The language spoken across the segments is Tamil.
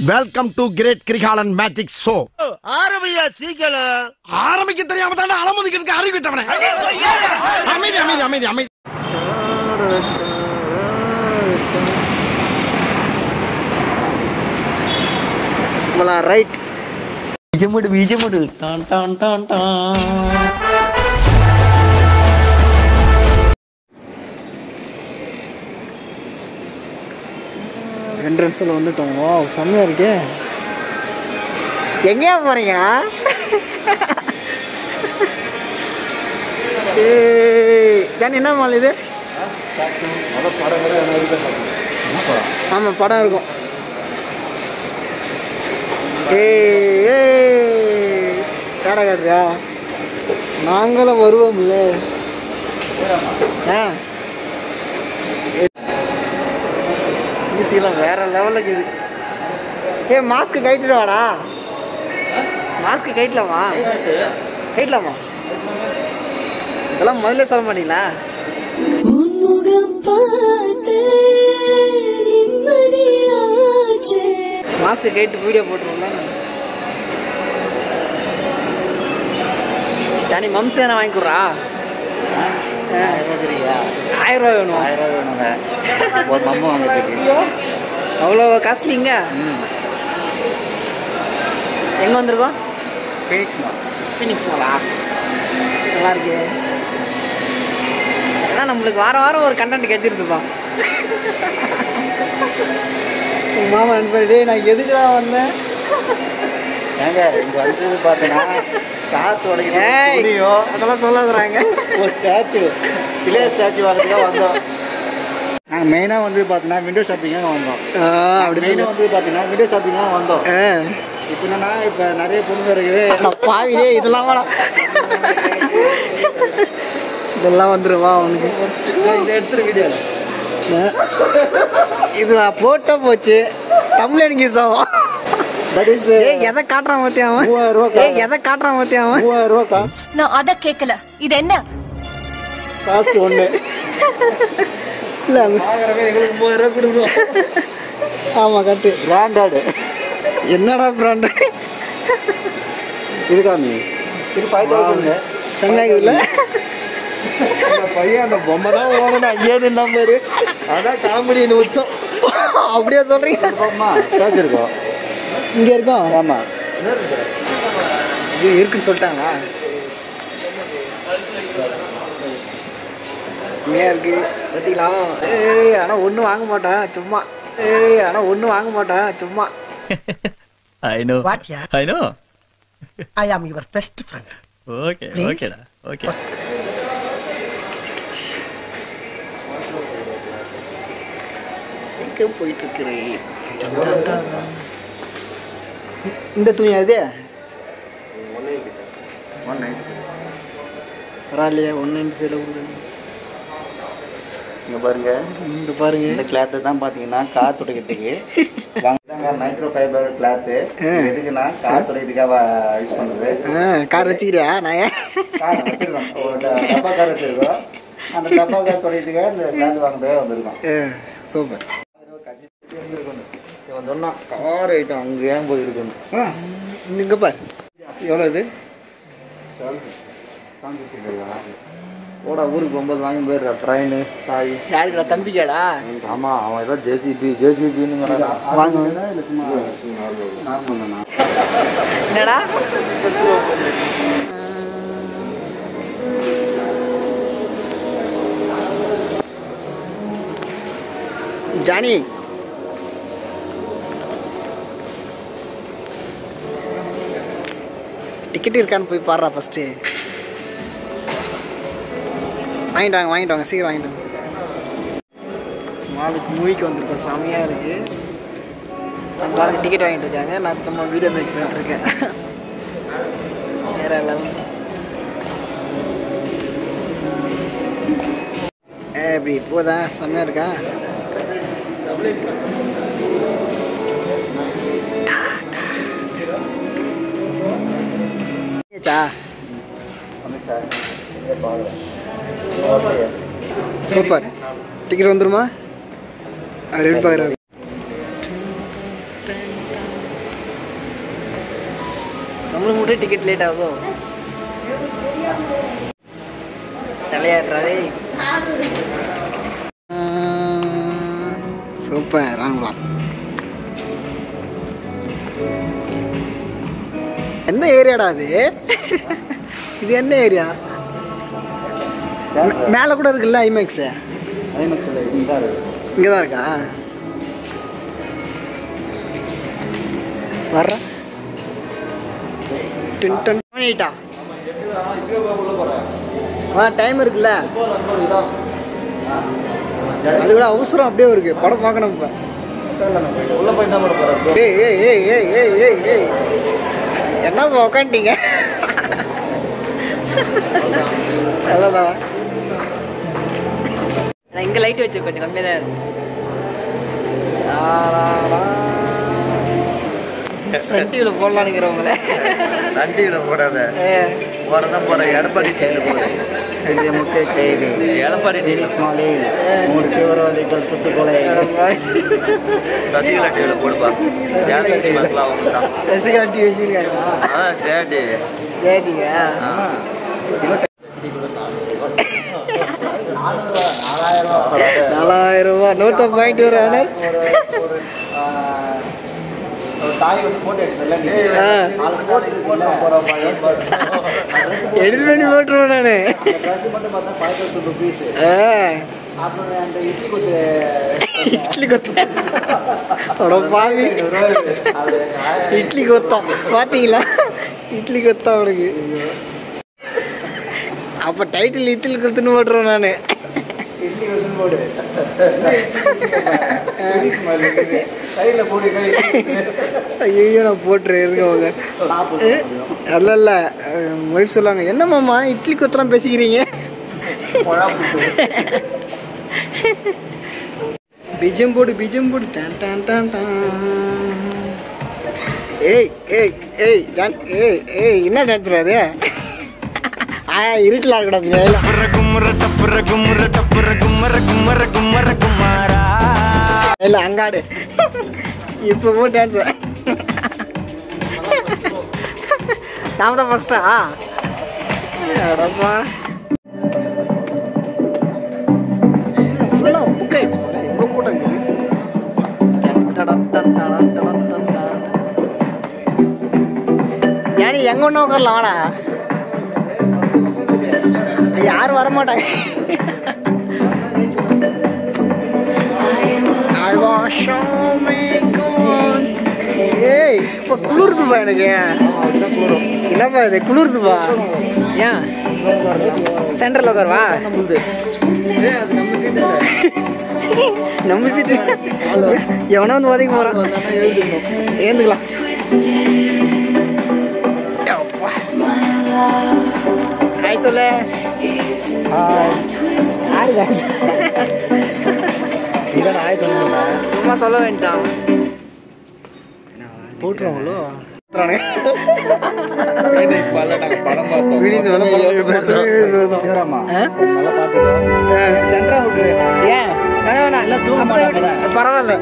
Welcome to great Kirikalan magic show ஆரம்பியா சீக்கிரம் ஆரம்பிக்க தெரியாம தானே அலமுதிக்கிறதுக்கு அறிவிட்டவனே அமைதி அமைதி அமைதி அமைதி போலாம் ரைட் விஜமுடு விஜமுடு டான் டான் டான் டான் என்ட்ரன்ஸில் வந்துட்டோம் வா செம்மையா இருக்கே எங்கேயா போறீங்க ஏய் ஜானி என்ன மால் இது ஆமாம் படம் இருக்கும் ஏய் ஏய் கடை காட்டுறியா நாங்களும் வருவோம்ல ஆ ஈஸிலாம் வேற லெவலுக்கு இது ஏ மாஸ்க்கு கைட்டிட்டு வாடா மாஸ்க்கு கைட்டலாமா கைட்டலாமா இதெல்லாம் முதல்ல சொல்ல மாட்டீங்களா உன்முகம் பார்த்து நிம்மதியாச்சே மாஸ்க்கு கைட்டு வீடியோ போட்டுருவோம்ல ஜானி மம்ஸ் என்ன வாங்கி கொடுறா ஆயிரம் ரூபா வேணும் ஆயிரம் ரூபாய் வேணுங்க ஒரு மம்மு வாங்கிட்டு அவ்வளோ காஸ்ட்லிங்க எங்கே வந்திருக்கோம் ஃபீனிக்ஸ் மால் ஃபீனிக்ஸ் மாலா நல்லா இருக்கு ஏன்னா நம்மளுக்கு வாரம் வாரம் ஒரு கண்டென்ட் கிடைச்சிருதுப்பா உங்க மாமா நண்பர் டேய் நான் எதுக்குடா வந்தேன் ஏங்க இங்க வந்தது பார்த்தீங்கன்னா காத்து ஏய் உடைக்குது அதெல்லாம் சொல்லாதுறாங்க ஒரு ஸ்டாச்சு பிளே ஸ்டாச்சு வரதுக்காக வந்தோம் நாங்கள் மெயினாக வந்து பார்த்தீங்கன்னா விண்டோ ஷாப்பிங்காக வந்தோம் அப்படி மெயினாக வந்து பார்த்தீங்கன்னா விண்டோ ஷாப்பிங்காக வந்தோம் ஆ இப்போ என்னன்னா இப்போ நிறைய பொண்ணுங்க இருக்குது அட பாவிலே இதெல்லாம் வேணாம் இதெல்லாம் வந்துருவா அவனுக்கு இதை எடுத்துரு வீடியோவில் இது போட்டோ போச்சு தமிழ் யூஸ் ஆகும் தட் இஸ் ஏய் எதை காட்டுறான் மத்திய அவன் மூவாயிரம் ரூபா ஏய் எதை காட்டுறான் மத்திய அவன் மூவாயிரம் ரூபா கா நான் அத கேக்கல இது என்ன காசு ஒன்று இல்ல அங்க- வாங்குறவே எங்களுக்கு மூவாயிரம் ரூபா கொடுக்கணும் ஆமா கட்டு பிராண்டட் என்னடா பிராண்ட் இது காமி இது ஃபைவ் தௌசண்ட் செம்மையாகுதுல்ல அந்த பையன் அந்த பொம்மை தான் ஓடணும் ஐயே நம்பரு அதான் காமெடி உச்சம் அப்படியே சொல்றீங்க ஆமா கேச்சிருக்கோம் இங்க இருக்கோம் ஆமா இது இருக்குன்னு சொல்லிட்டாங்களா செம்மையா இருக்கு பார்த்தீங்களா ஏய் ஆனா ஒன்றும் வாங்க மாட்டான் சும்மா ஏய் ஆனா ஒன்றும் வாங்க மாட்டான் சும்மா I know. What, yeah? I know. I am your best friend. Okay, Please? okay, da. okay. எங்க போயிட்டு இருக்கிறேன் இந்த துணி அது பரவாயில்லையா ஒன்று சைடில் கொடுக்குது இங்க பாருங்க இந்த பாருங்க இந்த கிளாத்து தான் பாத்தீங்கன்னா காத்து துடைக்கிறதுக்கு வாங்கிட்டாங்க மைக்ரோ ஃபைபர் கிளாத்து எதுக்குன்னா காத்து துடைக்கிறதுக்காக யூஸ் பண்றது ஆ கார் வச்சுக்கிறியா நான் ஏன் கார் வச்சிருக்கோம் ஒரு ட- டப்பா கார் வச்சிருக்கோம் அந்த டப்பா கார் துடைக்கிறதுக்காக இந்த கிளாத் வாங்குறதே வந்திருக்கோம் ஆ சூப்பர் இவன் சொன்னான் கார் ஐட்டம் அங்கே ஏன் போயிருக்குன்னு இங்க பார் எவ்வளோ இது போடா ஊருக்கு போகும்போது வாங்கி போயிடுறா ட்ரெயின் தாய் யாருக்குடா தம்பிக்காடா ஆமா அவன் ஏதோ ஜேசிபி ஜேசிபின்னு வாங்க நார்மல் என்னடா ஜானி டிக்கெட் இருக்கான்னு போய் பாடுறா ஃபஸ்ட்டு வாங்கிட்டு வாங்க வாங்கிட்டு வாங்க சீக்கிரம் வாங்கிட்டு வாங்க மாலுக்கு மூவிக்கு வந்திருக்கோம் செமையாக இருக்குது பாருங்க டிக்கெட் வாங்கிட்டு இருக்காங்க நான் சும்மா வீடியோ மேக் பண்ணிட்டு இருக்கேன் வேற லெவல் ஏ இப்படி போதா செம்மையா இருக்கா ஏச்சா சூப்பர் டிக்கெட் வந்துருமா அவர் எப்படி பார்க்குறாரு நம்மளுக்கு மட்டும் டிக்கெட் லேட் ஆகுதோ தலையாடுறாரே சூப்பர் வாங்கலாம் என்ன ஏரியாடா அது இது என்ன ஏரியா மேலே கூட இருக்குல்ல ஐமேக்ஸு ஐமக்ஸில் இந்த இங்கே தான் இருக்கா வர்ற டென் டென் எயிட்டா ஆ டைம் இருக்குல்ல அது கூட அவசரம் அப்படியே இருக்கு படம் பார்க்கணும் இப்போ உள்ள போய் என்ன பண்ண போகிறோம் ஏய் ஏய் ஏய் ஏய் ஏய் ஏய் ஏய் என்னப்பா உக்காண்டிங்க நல்லதான் நான் இங்கே லைட் வச்சு கொஞ்சம் கம்மியாக தான் இருக்கு சன் டிவியில் போடலான்னுங்கிறவங்களே நண்டியில் போடாத போகிறதான் போகிற எடப்பாடி சைடில் போடு இது முக்கிய செய்தி எடப்பாடி தினேஷ் மாலை மூணு தீவிரவாதிகள் சுட்டுக்கொலை சசிகலா டிவியில் போடுப்பா ஜாதி மசாலா அவங்க தான் சசிகலா டிவி வச்சிருக்காங்களா ஆ ஜேடி ஜேடிங்க நாலாயிரம் ரூபா நூற்ற பாயிண்ட் ஒரு ஆனர் தாய் வந்து போட்டோ எடுத்தல ஆ. போட்டோ போகிறோம் எடிட் பண்ணி போட்டுருவேன் நான் ட்ரெஸ் மட்டும் பார்த்தா ஃபைவ் தௌசண்ட் ருபீஸ் அப்புறம் அந்த இட்லி கொத்து இட்லி கொத்தம் அட பாவி அது இட்லி கொத்தம் பாத்தீங்களா இட்லி கொத்தம் அவனுக்கு அப்ப டைட்டில் இட்லி கொத்துன்னு போட்டுருவேன் நான் இட்லி கொத்து போடு சைடில் போடு கை ஐயோ நான் போட்டுறேன் இருங்க அவங்க அல்ல இல்ல ஒய்ஃப் சொல்லுவாங்க என்ன மாமா இட்லி கொத்தலாம் பேசிக்கிறீங்க பிஜம் போடு பிஜம் போடு டான் டான் டான் டான் ஏய் ஏய் ஏய் ஜான் ஏய் ஏய் என்ன டான்ஸ் அது ஆ இருட்டில் இருக்கக்கூடாது இல்ல அங்காடு இப்போ போ டான்ஸ் நாம தான் ஃபர்ஸ்டா அடப்பா ஃபுல்லாக புக் ஆயிடுச்சு போல இவ்வளோ கூட்டம் இருக்குது டடன் டன் டடன் டடன் டன் டன். ஜானி எங்க ஒன்று உட்காரலாம் வாடா யாரும் வர மாட்டாங்க I was so good. ஏய் இப்போ குளிருதுப்பா எனக்கு என்னப்பா இது குளிருதுப்பா ஏன் சென்டரில் உட்காருவா நம்ம சீட்டு எவனோ வந்து உதவி போகிறான் ஏந்துக்கலாம் ஹாய் சொல்லு யாரு guys? இதான் ஆய் சொல்லுங்க சும்மா சொல்ல வேண்டாம் போட்டுருவாங்களோ படம் பார்த்தோம் Videos வேணா படம் ஏழு பேர் தான். ஏழு பேர் தான். சிவராமா ஆ? நல்லா பார்த்துக்கோ சென்டரா விட்டுரு ஏன் வேணா வேணாம் இல்ல, தூக்க அப்படியே மாட்டாங்கல்ல. விடு. பரவாயில்ல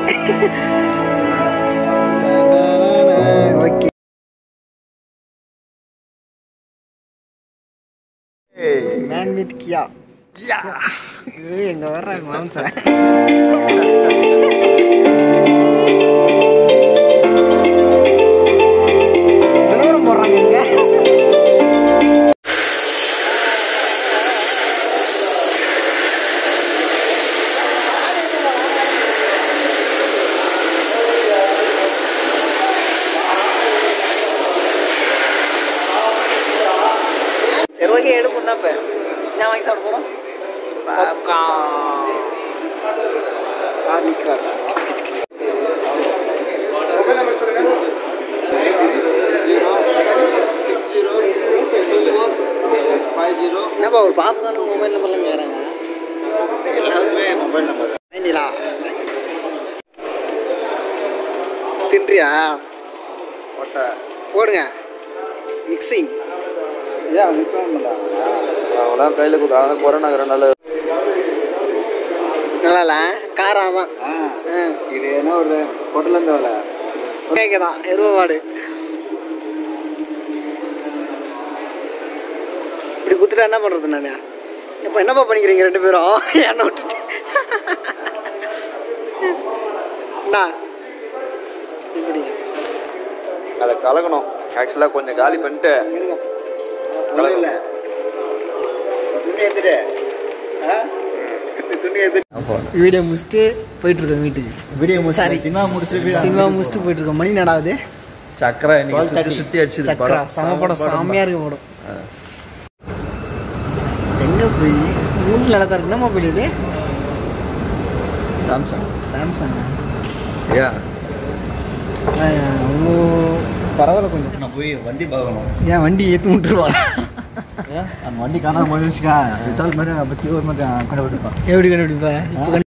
ஓகே மேன் வித் கியா இது எங்க வர்றாங்க மாம்சா விளம்பரம் போடுறாங்க இங்க சரி ஓகே எடுப்போம்னா இப்போ என்ன வாங்கி சாப்பிட போகிறோம் பாப்கார்ன் சார் நிற்கிறார் என்னப்பா ஒரு பாப்கார்ன் மொபைல் நம்பர்லாம் கேட்குறாங்க எல்லாருமே மொபைல் நம்பர் வேண்டிலா தின்றியா போட்டா போடுங்க மிக்சிங் ஏன் மிஸ் பண்ணல அவங்களாம் கையில் கொடுக்க கொரோனா நாள் நல்லா காரம் தான் இது என்ன ஒரு ஹோட்டல்ல இருந்து வரல கேட்குதான் எருவ மாடு செத்துட்டா என்ன பண்ணுறது நான் இப்போ என்னப்பா பண்ணிக்கிறீங்க ரெண்டு பேரும் என்ன விட்டுட்டு அண்ணா இப்படி அதை கலக்கணும் ஆக்சுவலாக கொஞ்சம் காலி பண்ணிட்டு எடுங்க ஒண்ணும் இல்ல துணி எடுத்துட்டு ஆ? இந்த துணி எடுத்து வீடியோ முடிச்சுட்டு போயிட்டு இருக்கோம் வீட்டுக்கு வீடியோ Sorry. முடிச்சு சினிமா முடிச்சு சினிமா முடிச்சுட்டு போயிட்டு இருக்கோம் மணி நடாவது சக்கரை இன்னைக்கு சுத்தி 12:30. சுத்தி அடிச்சது சக்கரா செம படம் செம்மையா இருக்கு படம் எங்க போய் ஊரில் நல்லா தான் இருக்கு என்ன மொபைல் இது சாம்சங் சாம்சங் ஐயா அவ்வளோ பரவாயில்ல கொஞ்சம் நான் போய் வண்டி பார்க்கணும் ஏன் வண்டி ஏற்றி விட்டுருவாங்க அந்த வண்டி காணாம போயிடுச்சுக்கா ரிசல்ட் மாதிரி பத்தி ஒரு மாதிரி கொண்டு போட்டுருப்பான் எப்படி கண்டுபிடிப்பா இப்போ